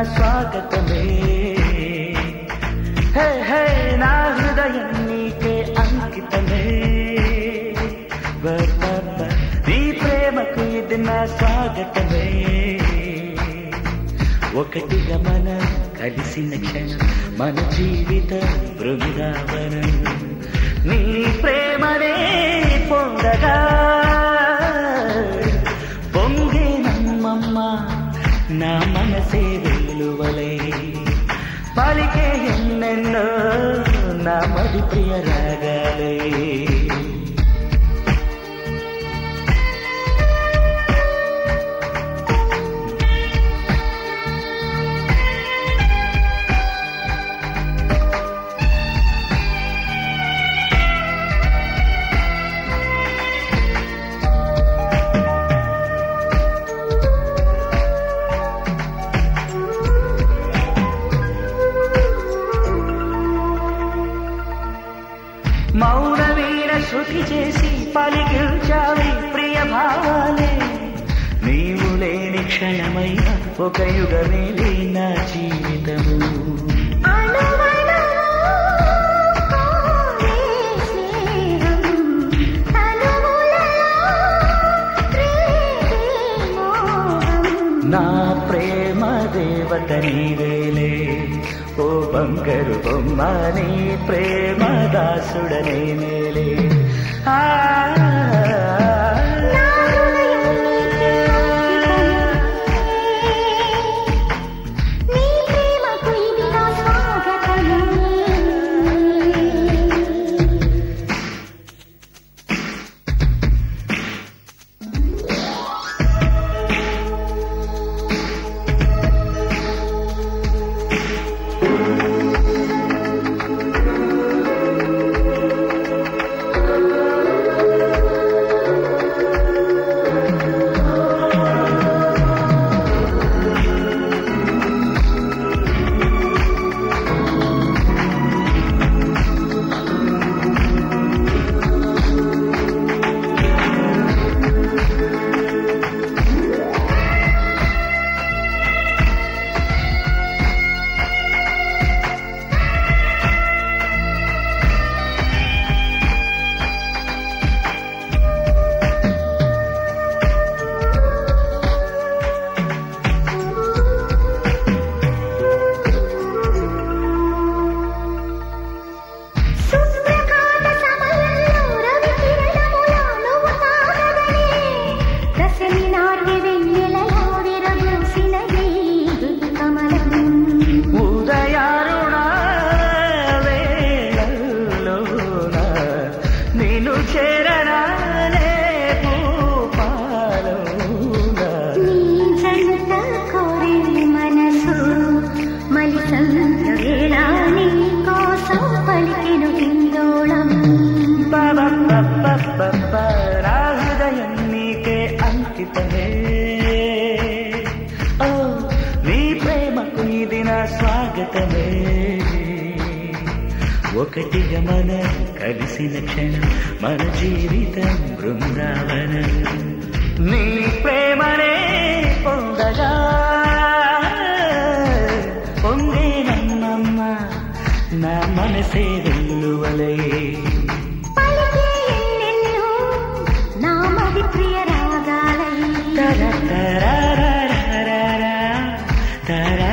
స్వాగతమే హే హే నా హృదయం నీకే అంకితమే బర్బర్బ, నీ ప్రేమకు ఇది నా స్వాగతమే ఒకటిగా మనం కలిసిన క్షణం మన జీవిత బృందావనం నీ ప్రేమనే పొందగా పొంగే నమ్మమ్మ నా మనసే వెలువలే పలికే ఎన్నెన్నో నా మది ప్రియ రాగాలే మౌన వీర శృతి చేసి పలికిల్చావి ప్రియ భావాలే నీవు లేని క్షణమైన ఒక యుగమే నా జీవితము నా ప్రేమ దేవత నీవేలే ఓ బంగారు బొమ్మ నీ ప్రేమ దాసుడనే నేలే ఆ ఉదయారుణ వేళల్లోన నిన్ను చేరడానే భూపాలోన పలికిను హిందోళం పపపపపప, నా హృదయం నీకే అంకితమే ఓ నీ ప్రేమకు ఇది నా స్వాగతమే ఒకటిగా మన కలిసిన క్షణం మన జీవితం బృందావనం నీ ప్రేమనే పొందగా పొందే నన్నమ్మ నా మనసే వెల్లువలే పలికే ఎన్నెన్నో నామది ప్రియ రాగాలై తర తర తర తర